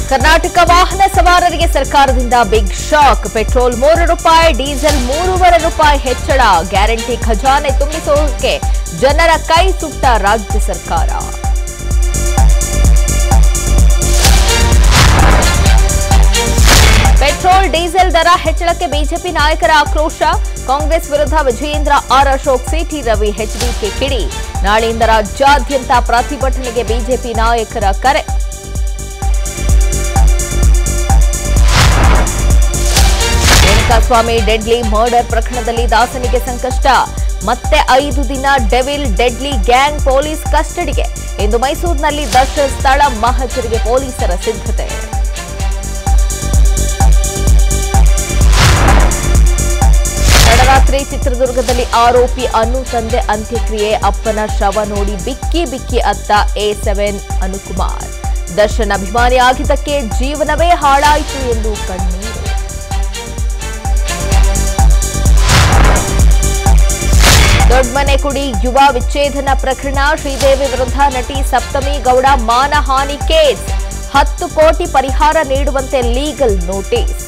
ಕರ್ನಾಟಕ ವಾಹನ ಸವಾರರಿಗೆ ಸರ್ಕಾರದಿಂದ ಬಿಗ್ ಶಾಕ್ ಪೆಟ್ರೋಲ್ ಮೂರು ರೂಪಾಯಿ ಡೀಸೆಲ್ ಮೂರುವರೆ ರೂಪಾಯಿ ಹೆಚ್ಚಳ ಗ್ಯಾರಂಟಿ ಖಜಾನೆ ತುಂಬಿಸೋಕೆ ಜನರ ಕೈ ಸುಟ್ಟ ರಾಜ್ಯ ಸರ್ಕಾರ ಪೆಟ್ರೋಲ್ ಡೀಸೆಲ್ ದರ ಹೆಚ್ಚಳಕ್ಕೆ ಬಿಜೆಪಿ ನಾಯಕರ ಆಕ್ರೋಶ ಕಾಂಗ್ರೆಸ್ ವಿರುದ್ಧ Vijayendra R Ashok C T Ravi HDK ಕಿಡಿ ನಾಳೆಯಿಂದ ರಾಜ್ಯಾದ್ಯಂತ ಪ್ರತಿಭಟನೆಗೆ ಬಿಜೆಪಿ ನಾಯಕರ ಕರೆ ರೇಣುಕಾಸ್ವಾಮಿ ಡೆಡ್ಲಿ ಮರ್ಡರ್ ಪ್ರಕರಣದಲ್ಲಿ ದಾಸನಿಗೆ ಸಂಕಷ್ಟ ಮತ್ತೆ ಐದು ದಿನ ಡೆವಿಲ್ ಡೆಡ್ಲಿ ಗ್ಯಾಂಗ್ ಪೊಲೀಸ್ ಕಸ್ಟಡಿಗೆ ಇಂದು ಮೈಸೂರಿನಲ್ಲಿ ದರ್ಶನ ಸ್ಥಳ ಮಹಜರಿಗೆ ಪೊಲೀಸರ ಸಿದ್ಧತೆ ತಡರಾತ್ರಿ ಚಿತ್ರದುರ್ಗದಲ್ಲಿ ಆರೋಪಿ ಅನು ತಂದೆ ಅಂತ್ಯಕ್ರಿಯೆ ಅಪ್ಪನ ಶವ ನೋಡಿ ಬಿಕ್ಕಿ ಬಿಕ್ಕಿ ಅತ್ತ ಎ ಸೆವೆನ್ ಅನುಕುಮಾರ್ ದರ್ಶನ್ ಅಭಿಮಾನಿ ಆಗಿದ್ದಕ್ಕೆ ಜೀವನವೇ ಹಾಳಾಯಿತು ಎಂದು ಕಣ್ಣೀರು ದೊಡ್ಡಮನೆ ಕುಡಿ ಯುವ ವಿಚ್ಛೇದನ ಪ್ರಕರಣ ಶ್ರೀದೇವಿ ವಿರುದ್ಧ ನಟಿ ಸಪ್ತಮಿ ಗೌಡ ಮಾನಹಾನಿ ಕೇಸ್ ಹತ್ತು ಕೋಟಿ ಪರಿಹಾರ ನೀಡುವಂತೆ ಲೀಗಲ್ ನೋಟಿಸ್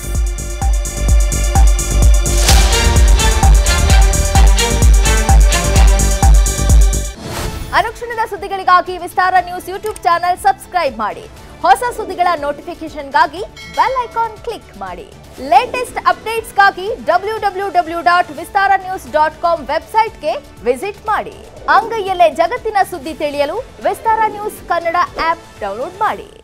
ಅನುಕ್ಷಣದ ಸುದ್ದಿಗಳಿಗಾಗಿ Vistara news YouTube channel subscribe ಮಾಡಿ ಹೊಸ ಸುದ್ದಿಗಳ ನೋಟಿಫಿಕೇಶನ್ಗಾಗಿ ಬೆಲ್ ಐಕಾನ್ ಕ್ಲಿಕ್ ಮಾಡಿ ಲೇಟೆಸ್ಟ್ ಅಪ್ಡೇಟ್ಸ್ಗಾಗಿ W W W dot Vistara news dot com ವೆಬ್ಸೈಟ್ಗೆ ವಿಸಿಟ್ ಮಾಡಿ ಅಂಗೈಯಲ್ಲೇ ಜಗತ್ತಿನ ಸುದ್ದಿ ತಿಳಿಯಲು Vistara news Kannada app download ಮಾಡಿ